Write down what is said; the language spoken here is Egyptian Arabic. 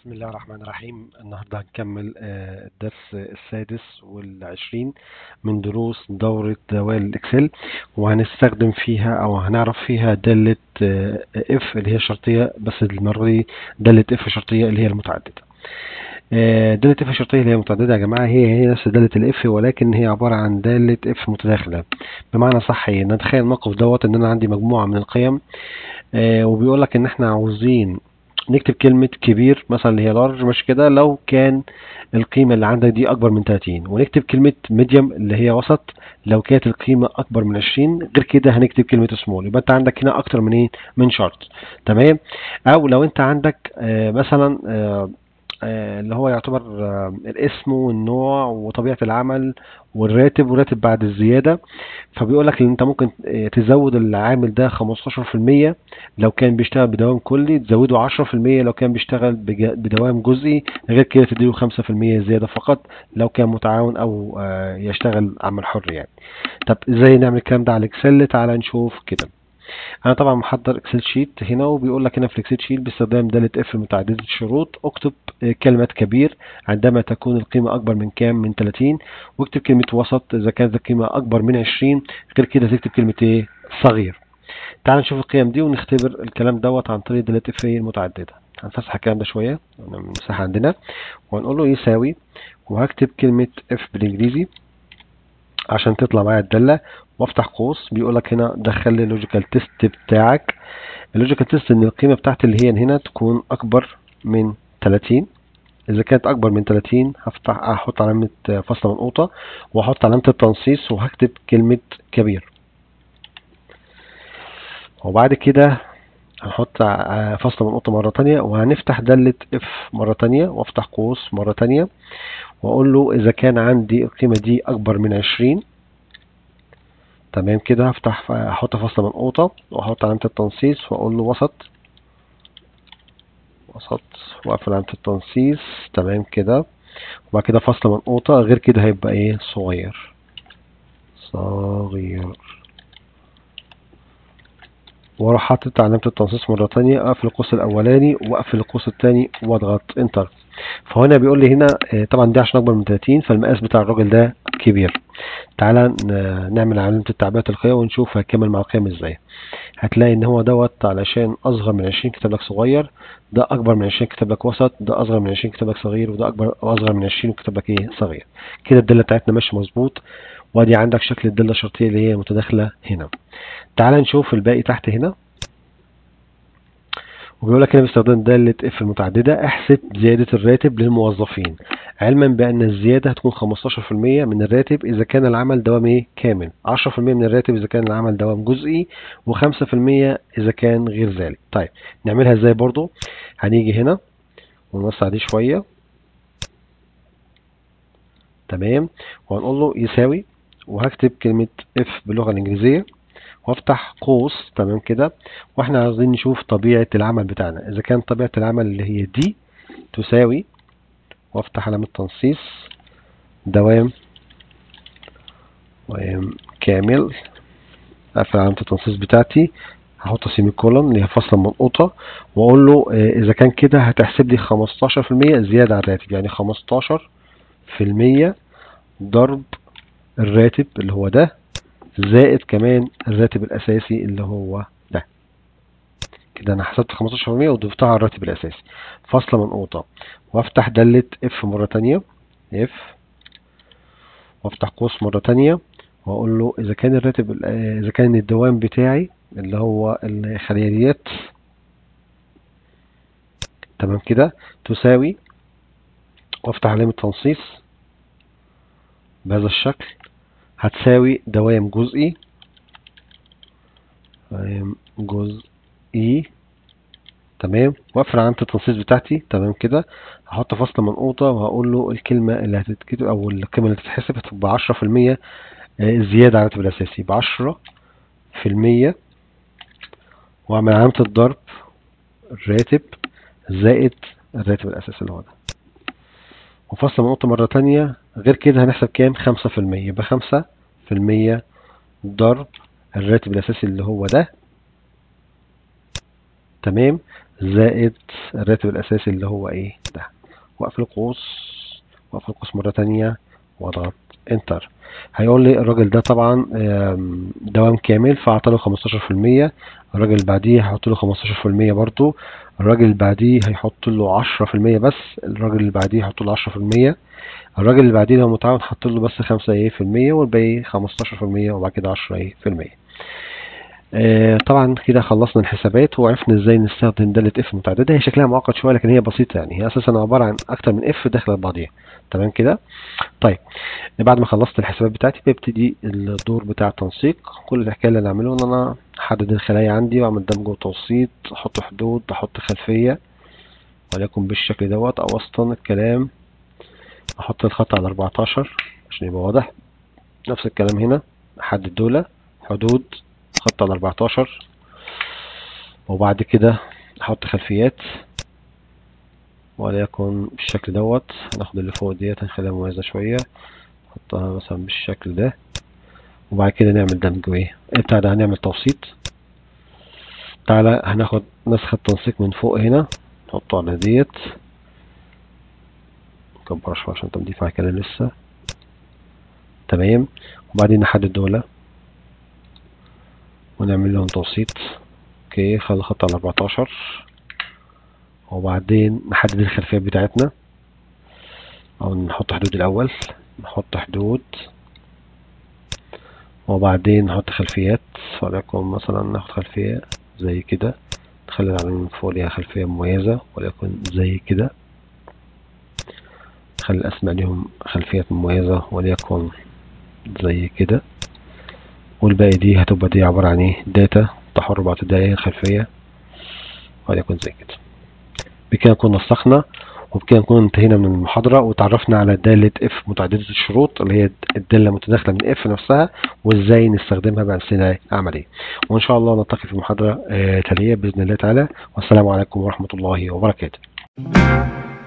بسم الله الرحمن الرحيم النهاردة هنكمل آه، الدرس السادس والعشرين من دروس دورة دوال الإكسل وهنستخدم فيها أو هنعرف فيها دالة اف اللي هي شرطية بس المرة دي دالة اف شرطية اللي هي المتعددة آه، دالة اف شرطية اللي هي متعددة يا جماعة هي هي نفس دالة الاف ولكن هي عبارة عن دالة اف متداخلة بمعنى صح ايه نتخيل الموقف دوت ان انا عندي مجموعة من القيم آه، وبيقول لك ان احنا عاوزين نكتب كلمة كبير مثلا اللي هي لارج مش كده لو كان القيمة اللي عندك دي أكبر من 30 ونكتب كلمة ميديوم اللي هي وسط لو كانت القيمة أكبر من 20 غير كده هنكتب كلمة سمول يبقى أنت عندك هنا أكتر من إيه من شرط تمام أو لو أنت عندك آه مثلا آه آه اللي هو يعتبر آه الاسم والنوع وطبيعة العمل والراتب والراتب بعد الزيادة فبيقول لك ان انت ممكن آه تزود العامل ده 15% لو كان بيشتغل بدوام كلي تزوده 10% لو كان بيشتغل بج- بدوام جزئي غير كده تديله 5% زيادة فقط لو كان متعاون او آه يشتغل عمل حر يعني طب ازاي نعمل الكلام ده على الاكسل تعالى نشوف كده انا طبعا محضر اكسل شيت هنا وبيقول لك هنا في الاكسل شيت باستخدام دالة اف متعددة الشروط اكتب آه، كلمة كبير عندما تكون القيمة اكبر من كام من 30 واكتب كلمة وسط اذا كانت القيمة اكبر من 20 غير كده تكتب كلمة ايه صغير تعال نشوف القيم دي ونختبر الكلام دوت عن طريق دالة اف المتعددة هنفسح الكلام ده شوية المساحة عندنا وهنقول له يساوي وهكتب كلمة اف بالانجليزي عشان تطلع معايا الدالة وافتح قوس بيقول لك هنا دخل لي اللوجيكال تيست بتاعك اللوجيكال تيست ان القيمة بتاعتي اللي هي هنا تكون اكبر من 30 اذا كانت اكبر من 30 هفتح احط علامة فاصلة منقوطة واحط علامة التنصيص وهكتب كلمة كبير وبعد كده هنحط ع- فاصلة منقوطة مرة تانية وهنفتح دالة اف مرة تانية وافتح قوس مرة تانية واقول له اذا كان عندي القيمة دي اكبر من 20 تمام كده هفتح احط فاصلة منقوطة واحط علامة التنصيص واقول له وسط وسط واقفل علامة التنصيص تمام كده وبعد كده فاصلة منقوطة غير كده هيبقى ايه صغير صغير واروح حاطط علامة التنصيص مرة تانية اقفل القوس الاولاني واقفل القوس التاني واضغط انتر فهنا بيقول لي هنا آه، طبعا دي عشان اكبر من 30 فالمقاس بتاع الراجل ده كبير تعالى ن- نعمل علامة التعبئة القيم ونشوف هيكمل مع القيم ازاي هتلاقي ان هو دوت علشان اصغر من 20 كتب لك صغير ده اكبر من 20 كتب لك وسط ده اصغر من 20 كتب لك صغير وده اكبر اصغر من 20 وكتب لك ايه صغير كده الدالة بتاعتنا ماشية مظبوط وادي عندك شكل الدالة الشرطية اللي هي متداخلة هنا تعال نشوف الباقي تحت هنا وبيقول لك هنا باستخدام دالة اف المتعددة احسب زيادة الراتب للموظفين علما بأن الزيادة هتكون 15% من الراتب إذا كان العمل دوام ايه كامل 10% من الراتب إذا كان العمل دوام جزئي و5% إذا كان غير ذلك طيب نعملها ازاي برضو هنيجي هنا ونوسع دي شوية تمام وهنقول له يساوي وهكتب كلمة اف باللغة الإنجليزية وافتح قوس تمام كده واحنا عايزين نشوف طبيعة العمل بتاعنا اذا كان طبيعة العمل اللي هي دي تساوي وافتح علامة تنصيص دوام دوام كامل اقفل علامة التنصيص بتاعتي هحط سيمي كولون اللي هي فاصلة منقوطة واقول له آه، اذا كان كده هتحسب لي 15% زيادة على الراتب يعني 15% ضرب الراتب اللي هو ده زائد كمان الراتب الاساسي اللي هو ده كده انا حسبت 15% وضفتها على الراتب الاساسي فاصلة منقوطة وافتح دالة اف مرة تانية اف وافتح قوس مرة تانية واقول له اذا كان الراتب ال- آه، اذا كان الدوام بتاعي اللي هو الخلياريات تمام كده تساوي وافتح علامة تنصيص بهذا الشكل هتساوي دوام جزئي دوام جزئي تمام واقفل علامة التنصيص بتاعتي تمام كده هحط فاصلة منقوطة وهقول له الكلمة اللي هتتكتب أو القيمة اللي تتحسب هتبقى عشرة في المية زيادة على الراتب الأساسي بعشرة في المية وأعمل علامة الضرب الراتب زائد الراتب الأساسي اللي هو ده وفاصلة منقوطة مرة تانية غير كده هنحسب كام خمسة في المية يبقى خمسة في المية ضرب الراتب الأساسي اللي هو ده تمام زائد الراتب الأساسي اللي هو إيه ده واقفل القوس واقفل القوس مرة تانية واضغط انتر هيقول لي الراجل ده طبعا آم، دوام كامل فاعطى له 15% الراجل اللي بعديه هيحط له 15% برضو الراجل اللي بعديه هيحط له 10% بس الراجل اللي بعديه هيحط له 10% الراجل اللي بعديه لو متعاون حط له بس 5 ايه في المية والباقي 15% وبعد كده 10 ايه في المية آه، طبعا كده خلصنا الحسابات وعرفنا ازاي نستخدم دالة اف متعددة هي شكلها معقد شوية لكن هي بسيطة يعني هي اساسا عبارة عن اكتر من اف داخل بعضيها تمام كده طيب بعد ما خلصت الحسابات بتاعتي بيبتدي الدور بتاع التنسيق كل الحكاية اللي انا اعمله ان انا احدد الخلايا عندي واعمل دمج وتوسيط احط حدود احط خلفية وليكن بالشكل دوت او اسطن الكلام احط الخط على 14 عشان يبقى واضح نفس الكلام هنا احدد دولة حدود خط على 14 وبعد كده احط خلفيات وليكن بالشكل دوت هناخد اللي فوق ديت هنخليها مميزة شوية نحطها مثلا بالشكل ده وبعد كده نعمل دمج وايه إيه بتاع ده هنعمل توسيط تعالى هناخد نسخة تنسيق من فوق هنا نحطه على ديت نكبر شوية عشان تنضيف على كده لسه تمام وبعدين نحدد دولة ونعمل لهم توسيط اوكي خلي الخط على 14 وبعدين نحدد الخلفية بتاعتنا او نحط حدود الاول نحط حدود وبعدين نحط خلفيات وليكن مثلا ناخد خلفية زي كده نخلي العلامة من فوق ليها خلفية مميزة وليكن زي كده نخلي الأسماء ليهم خلفيات مميزة وليكن زي كده والباقي دي هتبقى دي عبارة عن ايه داتا تحر بعض الدقايق الخلفية وليكن زي كده بكده نكون نسخنا وبكده نكون انتهينا من المحاضرة وتعرفنا على دالة اف متعددة الشروط اللي هي الدالة متداخلة من اف نفسها وازاي نستخدمها بأمثلة عملية وان شاء الله نلتقي في محاضرة آه، تالية بإذن الله تعالى والسلام عليكم ورحمة الله وبركاته